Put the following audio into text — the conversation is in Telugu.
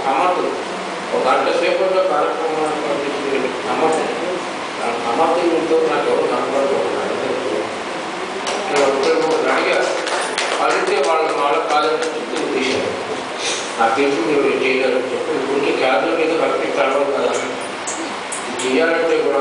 సమర్థులు ఒక గంట సేపట్లో కార్యక్రమాన్ని పంపించి సమర్థం సమర్థులతో నాకు ఎవరు కనపడకపోతున్నారు నేను ఒకరు అడిగారు అడిగితే వాళ్ళు వాళ్ళ కాలేజీ నుంచి తీశారు నాకు తెలిసి మీరు చేయగలరు చెప్పి కొన్ని క్యాబుల మీద కరెక్ట్ కలవాలి కదా ఇది చేయాలంటే కూడా